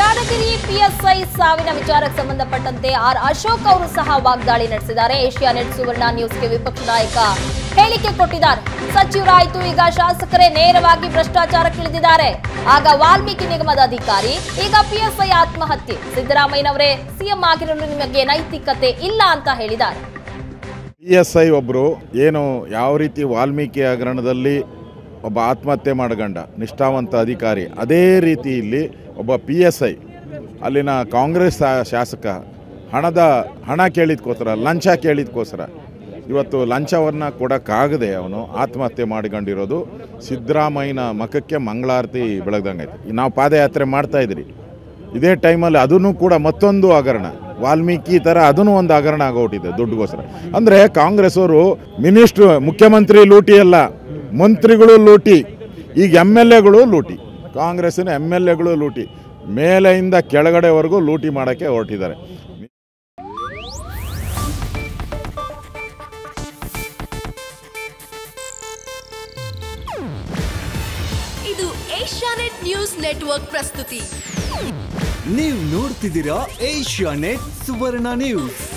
Yadgir PSI ಸಾವಿನ ವಿಚಾರಕ್ಕೆ ಸಂಬಂಧಪಟ್ಟಂತೆ ಆರ್ ಅಶೋಕ್ ಅವರು ಸಹ ವಾಗ್ದಾಳಿ ನಡೆಸಿದ್ದಾರೆ ಏಷ್ಯಾ ನೆಟ್ ಸುವರ್ಣ ನ್ಯೂಸ್ಗೆ ವಿಪಕ್ಷ ನಾಯಕ ಹೇಳಿಕೆ ಕೊಟ್ಟಿದ್ದಾರೆ ಸಚಿವರಾಯ್ತು ಈಗ ಶಾಸಕರೇ ನೇರವಾಗಿ ಭ್ರಷ್ಟಾಚಾರಕ್ಕಿಳಿದಿದ್ದಾರೆ ಆಗ ವಾಲ್ಮೀಕಿ ನಿಗಮದ ಅಧಿಕಾರಿ ಈಗ ಪಿಎಸ್ಐ ಆತ್ಮಹತ್ಯೆ ಸಿದ್ದರಾಮಯ್ಯನವರೇ ಸಿಎಂ ಆಗಿರಲು ನಿಮಗೆ ನೈತಿಕತೆ ಇಲ್ಲ ಅಂತ ಹೇಳಿದ್ದಾರೆ ಪಿ ಎಸ್ ಐ ಒಬ್ಬರು ಏನು ಯಾವ ರೀತಿ ವಾಲ್ಮೀಕಿ ಹಗರಣದಲ್ಲಿ ಒಬ್ಬ ಆತ್ಮಹತ್ಯೆ ಮಾಡ್ಗಂಡ ನಿಷ್ಠಾವಂತ ಅಧಿಕಾರಿ ಅದೇ ರೀತಿ ಇಲ್ಲಿ ಒಬ್ಬ ಪಿ ಎಸ್ ಐ ಅಲ್ಲಿನ ಕಾಂಗ್ರೆಸ್ ಶಾ- ಶಾಸಕ ಹಣದ ಹಣ ಕೇಳಿದ್ಕೋಸ್ಕರ ಲಂಚ ಕೇಳಿದ್ಕೋಸ್ಕರ ಇವತ್ತು ಲಂಚವನ್ನು ಕೊಡೋಕ್ಕಾಗದೆ ಅವನು ಆತ್ಮಹತ್ಯೆ ಮಾಡಿಕೊಂಡಿರೋದು ಸಿದ್ದರಾಮಯ್ಯನ ಮಖಕ್ಕೆ ಮಂಗಳಾರತಿ ಬೆಳಗ್ದಂಗೈತೆ ನಾವು ಪಾದಯಾತ್ರೆ ಮಾಡ್ತಾ ಇದ್ರಿ ಇದೇ ಟೈಮಲ್ಲಿ ಅದನ್ನು ಕೂಡ ಮತ್ತೊಂದು ಹಗರಣ ವಾಲ್ಮೀಕಿ ಥರ ಅದನ್ನು ಒಂದು ಹಗರಣ ಆಗೋಟಿದೆ ದುಡ್ಡುಗೋಸ್ಕರ ಅಂದರೆ ಕಾಂಗ್ರೆಸ್ ಅವರು ಮಿನಿಸ್ಟ್ರು ಮುಖ್ಯಮಂತ್ರಿ ಲೂಟಿ ಅಲ್ಲ ಮಂತ್ರಿಗಳು ಲೂಟಿ ಈಗ ಎಮ್ ಎಲ್ ಎಗಳು ಲೂಟಿ ಕಾಂಗ್ರೆಸ್ಸಿನ ಎಮ್ ಎಲ್ ಎಗಳು ಲೂಟಿ ಮೇಲೆಯಿಂದ ಕೆಳಗಡೆವರೆಗೂ ಲೂಟಿ ಮಾಡೋಕ್ಕೆ ಹೊರಟಿದ್ದಾರೆ ಇದು ಏಷ್ಯಾನೆಟ್ ನ್ಯೂಸ್ ನೆಟ್ವರ್ಕ್ ಪ್ರಸ್ತುತಿ ನೀವು ನೋಡ್ತಿದ್ದೀರಾ ಏಷ್ಯಾ ನೆಟ್ ಸುವರ್ಣ ನ್ಯೂಸ್